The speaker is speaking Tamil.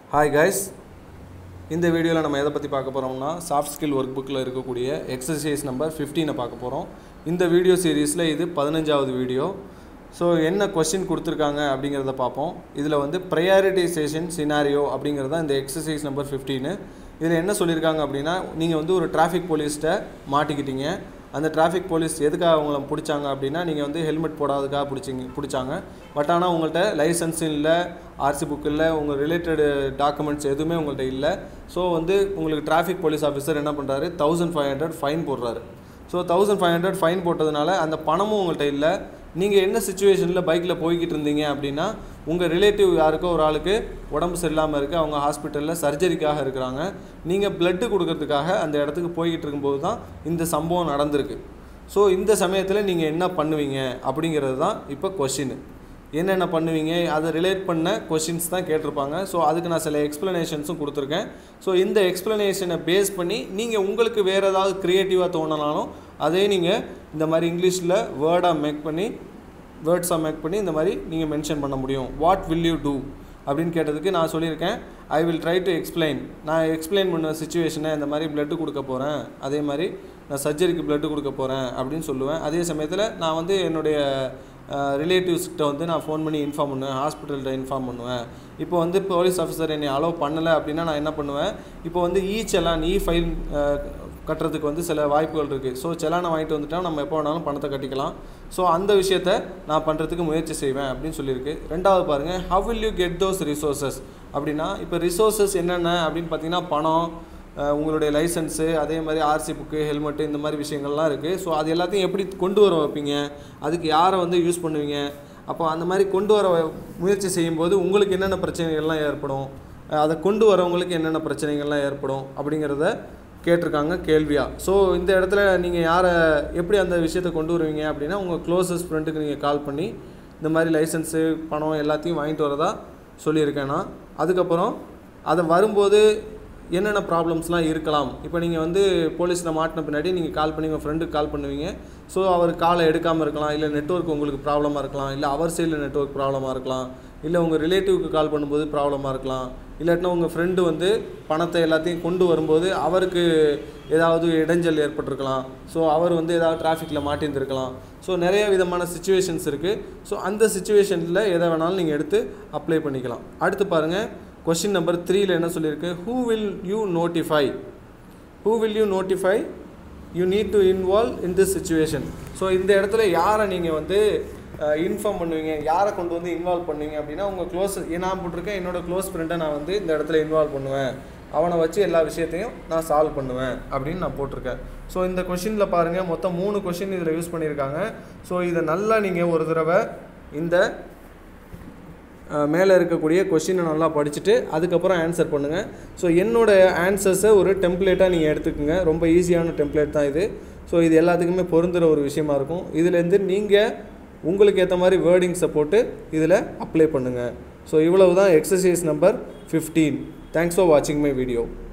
ஹாய் கைஸ் இந்த வீடியோவில் நம்ம எதை பற்றி பார்க்க போகிறோம்னா சாஃப்ட் ஸ்கில் ஒர்க் புக்கில் இருக்கக்கூடிய எக்ஸசைஸ் நம்பர் 15 பார்க்க போகிறோம் இந்த வீடியோ சீரீஸில் இது பதினஞ்சாவது வீடியோ ஸோ என்ன கொஸ்டின் கொடுத்துருக்காங்க அப்படிங்கிறத பார்ப்போம் இதில் வந்து ப்ரையாரிட்டைசேஷன் சினாரியோ அப்படிங்கிறது தான் இந்த எக்ஸசைஸ் நம்பர் 15 இதில் என்ன சொல்லியிருக்காங்க அப்படின்னா நீங்கள் வந்து ஒரு டிராஃபிக் போலீஸ்கிட்ட மாட்டிக்கிட்டீங்க அந்த டிராஃபிக் போலீஸ் எதுக்காக அவங்கள பிடிச்சாங்க அப்படின்னா நீங்கள் வந்து ஹெல்மெட் போடாததுக்காக பிடிச்சிங்க பிடிச்சாங்க பட் ஆனால் உங்கள்கிட்ட லைசன்ஸ் இல்லை ஆர்சி புக் இல்லை உங்கள் ரிலேட்டடு டாக்குமெண்ட்ஸ் எதுவுமே உங்கள்கிட்ட இல்லை ஸோ வந்து உங்களுக்கு டிராஃபிக் போலீஸ் ஆஃபீஸர் என்ன பண்ணுறாரு தௌசண்ட் ஃபைவ் ஹண்ட்ரட் ஃபைன் போடுறாரு so thousand five hundred fine போட்டதுனால அந்த பணமும் உங்கள்கிட்ட இல்லை நீங்கள் என்ன சுச்சுவேஷனில் பைக்கில் போய்கிட்டு இருந்தீங்க அப்படின்னா உங்கள் ரிலேட்டிவ் யாருக்கோ ஒரு ஆளுக்கு உடம்பு சரியில்லாமல் இருக்குது அவங்க ஹாஸ்பிட்டலில் சர்ஜரிக்காக இருக்கிறாங்க நீங்கள் பிளட்டு கொடுக்கறதுக்காக அந்த இடத்துக்கு போய்கிட்டு இருக்கும்போது தான் இந்த சம்பவம் நடந்திருக்கு ஸோ இந்த சமயத்தில் நீங்கள் என்ன பண்ணுவீங்க அப்படிங்கிறது தான் இப்போ கொஷின் என்னென்ன பண்ணுவீங்க அதை ரிலேட் பண்ண கொஷின்ஸ் தான் கேட்டிருப்பாங்க ஸோ அதுக்கு நான் சில எக்ஸ்ப்ளனேஷன்ஸும் கொடுத்துருக்கேன் ஸோ இந்த எக்ஸ்ப்ளனேஷனை பேஸ் பண்ணி நீங்கள் உங்களுக்கு வேறு ஏதாவது க்ரியேட்டிவாக தோணுனாலும் அதே நீங்கள் இந்த மாதிரி இங்கிலீஷில் வேர்டாக மேக் பண்ணி வேர்ட்ஸாக மேக் பண்ணி இந்த மாதிரி நீங்கள் மென்ஷன் பண்ண முடியும் வாட் வில் யூ டூ அப்படின்னு கேட்டதுக்கு நான் சொல்லியிருக்கேன் I will try to explain நான் எக்ஸ்பிளைன் பண்ண சுச்சுவேஷனை இந்த மாதிரி பிளட்டு கொடுக்க போகிறேன் அதே மாதிரி நான் சர்ஜரிக்கு பிளட்டு கொடுக்க போகிறேன் அப்படின்னு சொல்லுவேன் அதே சமயத்தில் நான் வந்து என்னுடைய ரிலேட்டிவ்ஸ்கிட்ட வந்து நான் ஃபோன் பண்ணி இன்ஃபார்ம் பண்ணுவேன் ஹாஸ்பிட்டல்கிட்ட இன்ஃபார்ம் பண்ணுவேன் இப்போ வந்து போலீஸ் ஆஃபீஸர் என்னை அலோவ் பண்ணலை அப்படின்னா நான் என்ன பண்ணுவேன் இப்போ வந்து இ செலான் இ ஃபைல் கட்டுறதுக்கு வந்து சில வாய்ப்புகள் இருக்குது ஸோ செலானை வாங்கிட்டு வந்துட்டால் நம்ம எப்போ வேணாலும் பணத்தை கட்டிக்கலாம் ஸோ அந்த விஷயத்த நான் பண்ணுறதுக்கு முயற்சி செய்வேன் அப்படின்னு சொல்லியிருக்கு ரெண்டாவது பாருங்கள் how will you get those resources அப்படின்னா இப்போ ரிசோர்ஸஸ் என்னென்ன அப்படின்னு பார்த்தீங்கன்னா பணம் அஹ் உங்களுடைய லைசன்ஸு அதே மாதிரி ஆர்சி புக்கு ஹெல்மெட்டு இந்த மாதிரி விஷயங்கள்லாம் இருக்குது ஸோ அது எல்லாத்தையும் எப்படி கொண்டு வர வைப்பீங்க அதுக்கு யாரை வந்து யூஸ் பண்ணுவீங்க அப்போ அந்த மாதிரி கொண்டு வர முயற்சி செய்யும்போது உங்களுக்கு என்னென்ன பிரச்சனைகள்லாம் ஏற்படும் அஹ் அதை கொண்டு வரவங்களுக்கு என்னென்ன பிரச்சனைகள்லாம் ஏற்படும் அப்படிங்கிறத கேட்டிருக்காங்க கேள்வியாக ஸோ இந்த இடத்துல நீங்கள் யாரை எப்படி அந்த விஷயத்தை கொண்டு வருவீங்க அப்படின்னா உங்கள் க்ளோசஸ்ட் ஃப்ரெண்டுக்கு நீங்கள் கால் பண்ணி இந்த மாதிரி லைசன்ஸு பணம் எல்லாத்தையும் வாங்கிட்டு வரதா சொல்லியிருக்கேன் நான் அதுக்கப்புறம் அதை வரும்போது என்னென்ன ப்ராப்ளம்ஸ்லாம் இருக்கலாம் இப்போ நீங்கள் வந்து போலீஸில் மாட்டின பின்னாடி நீங்கள் கால் பண்ணி உங்கள் ஃப்ரெண்டுக்கு கால் பண்ணுவீங்க ஸோ அவர் காலை எடுக்காமல் இருக்கலாம் இல்லை நெட்ஒர்க் உங்களுக்கு ப்ராப்ளமாக இருக்கலாம் இல்லை அவர் சைடில் நெட்ஒர்க் ப்ராப்ளமாக இருக்கலாம் இல்லை உங்கள் ரிலேட்டிவ்க்கு கால் பண்ணும்போது ப்ராப்ளமாக இருக்கலாம் இல்லாட்டினா உங்கள் ஃப்ரெண்டு வந்து பணத்தை எல்லாத்தையும் கொண்டு வரும்போது அவருக்கு ஏதாவது இடைஞ்சல் ஏற்பட்டிருக்கலாம் ஸோ அவர் வந்து ஏதாவது டிராஃபிக்கில் மாட்டியிருந்திருக்கலாம் ஸோ நிறைய விதமான சுச்சுவேஷன்ஸ் இருக்குது ஸோ அந்த சுச்சுவேஷனில் எதை வேணாலும் நீங்கள் எடுத்து அப்ளை பண்ணிக்கலாம் அடுத்து பாருங்கள் கொஷின் நம்பர் த்ரீல என்ன சொல்லியிருக்கு who will you notify who will you notify you need to involve in this situation so இந்த இடத்துல யாரை நீங்கள் வந்து இன்ஃபார்ம் பண்ணுவீங்க யாரை கொண்டு வந்து இன்வால்வ் பண்ணுவீங்க அப்படின்னா உங்கள் க்ளோஸ் நான் போட்டிருக்கேன் என்னோடய க்ளோஸ் ஃப்ரெண்டை நான் வந்து இந்த இடத்துல இன்வால்வ் பண்ணுவேன் அவனை வச்சு எல்லா விஷயத்தையும் நான் சால்வ் பண்ணுவேன் அப்படின்னு நான் போட்டிருக்கேன் ஸோ இந்த கொஷினில் பாருங்கள் மொத்தம் மூணு கொஷின் இதில் யூஸ் பண்ணியிருக்காங்க ஸோ இதை நல்லா நீங்கள் ஒரு தடவை இந்த மேலே இருக்கக்கூடிய கொஷினை நல்லா படிச்சுட்டு அதுக்கப்புறம் ஆன்சர் பண்ணுங்கள் ஸோ என்னோடய ஆன்சர்ஸை ஒரு டெம்ப்ளேட்டாக நீங்கள் எடுத்துக்கோங்க ரொம்ப ஈஸியான டெம்ப்ளேட் தான் இது ஸோ இது எல்லாத்துக்குமே பொருந்துகிற ஒரு விஷயமா இருக்கும் இதுலேருந்து நீங்கள் உங்களுக்கு ஏற்ற மாதிரி வேர்டிங்ஸை போட்டு இதில் அப்ளை பண்ணுங்கள் ஸோ இவ்வளவு தான் exercise number fifteen thanks for வாட்சிங் மை வீடியோ